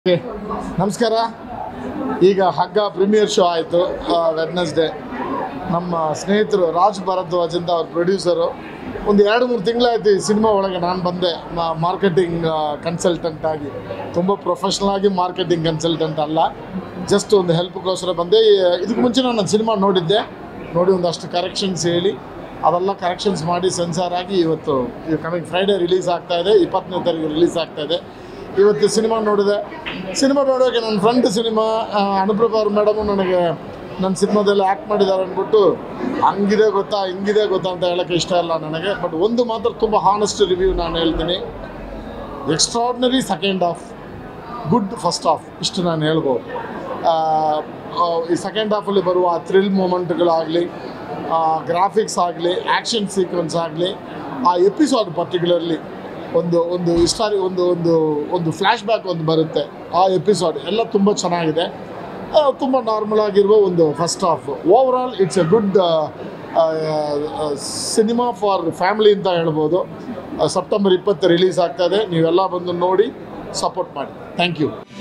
okay ನಮಸ್ಕಾರ ಈಗ ಹಗ್ಗ ಪ್ರೀಮಿಯರ್ ಶೋ ಆಯಿತು ವೆಡ್ನೆಸ್ಡೇ ನಮ್ಮ ಸ್ನೇಹಿತರು ರಾಜ್ ಭರದ್ವಾಜ್ ಅಂತ ಅವ್ರ ಪ್ರೊಡ್ಯೂಸರು ಒಂದು ಎರಡು ಮೂರು ತಿಂಗಳಾಯ್ತು ಈ ಸಿನಿಮಾ ಒಳಗೆ ನಾನು ಬಂದೆ ಮಾರ್ಕೆಟಿಂಗ್ ಕನ್ಸಲ್ಟೆಂಟ್ ಆಗಿ ತುಂಬ ಪ್ರೊಫೆಷ್ನಲ್ ಆಗಿ ಮಾರ್ಕೆಟಿಂಗ್ ಕನ್ಸಲ್ಟೆಂಟ್ ಅಲ್ಲ ಜಸ್ಟ್ ಒಂದು ಹೆಲ್ಪ್ಗೋಸ್ಕರ ಬಂದೆ ಈ- ಇದಕ್ಕೆ ಮುಂಚೆ ನಾನು ಸಿನಿಮಾ ನೋಡಿದ್ದೆ ನೋಡಿ ಒಂದಷ್ಟು ಕರೆಕ್ಷನ್ಸ್ ಹೇಳಿ ಅದೆಲ್ಲ ಕರೆಕ್ಷನ್ಸ್ ಮಾಡಿ ಸೆನ್ಸಾರ್ ಆಗಿ ಇವತ್ತು ಕಮಿಂಗ್ ಫ್ರೈಡೇ ರಿಲೀಸ್ ಆಗ್ತಾ ಇದೆ ಇಪ್ಪತ್ತನೇ ತಾರೀಕು ರಿಲೀಸ್ ಆಗ್ತಾ ಇದೆ ಇವತ್ತು ಸಿನಿಮಾ ನೋಡಿದೆ ಸಿನಿಮಾ ನೋಡೋಕೆ ನನ್ನ ಫ್ರೆಂಡ್ ಸಿನಿಮಾ ಅನುಪ್ರಭ ಅವ್ರ ಮೇಡಮು ನನಗೆ ನನ್ನ ಸಿನಿಮಾದಲ್ಲಿ ಆ್ಯಕ್ಟ್ ಮಾಡಿದ್ದಾರೆ ಅಂದ್ಬಿಟ್ಟು ಹಂಗಿದೆ ಗೊತ್ತಾ ಹಿಂಗಿದೆ ಗೊತ್ತಾ ಅಂತ ಹೇಳೋಕ್ಕೆ ಇಷ್ಟ ಇಲ್ಲ ನನಗೆ ಬಟ್ ಒಂದು ಮಾತ್ರ ತುಂಬ ಹಾನೆಸ್ಟ್ ರಿವ್ಯೂ ನಾನು ಹೇಳ್ತೀನಿ extraordinary second half good first half ಇಷ್ಟು ನಾನು ಹೇಳ್ಬೋದು ಆ, ಆ, ಈ ಸೆಕೆಂಡ್ ಹಾಫಲ್ಲಿ ಬರುವ ಥ್ರಿಲ್ ಮೂಮೆಂಟ್ಗಳಾಗಲಿ ಗ್ರಾಫಿಕ್ಸ್ ಆಗಲಿ ಆ್ಯಕ್ಷನ್ ಸೀಕ್ವೆನ್ಸ್ ಆಗಲಿ ಆ ಎಪಿಸೋಡ್ ಪರ್ಟಿಕ್ಯುಲರ್ಲಿ ಒಂದು ಒಂದು ಹಿಸ್ಟಾರಿ ಒಂದು ಒಂದು ಒಂದು ಫ್ಲ್ಯಾಶ್ ಬ್ಯಾಕ್ ಒಂದು ಬರುತ್ತೆ ಆ ಎಪಿಸೋಡ್ ಎಲ್ಲ ತುಂಬ ಚೆನ್ನಾಗಿದೆ ತುಂಬ ನಾರ್ಮಲ್ ಆಗಿರುವ ಒಂದು first half overall it's a good cinema for family ಅಂತ ಹೇಳ್ಬೋದು ಸೆಪ್ಟೆಂಬರ್ ಇಪ್ಪತ್ತು ರಿಲೀಸ್ ಆಗ್ತಾ ಇದೆ ನೀವೆಲ್ಲ ಬಂದು ನೋಡಿ ಸಪೋರ್ಟ್ ಮಾಡಿ ಥ್ಯಾಂಕ್ ಯು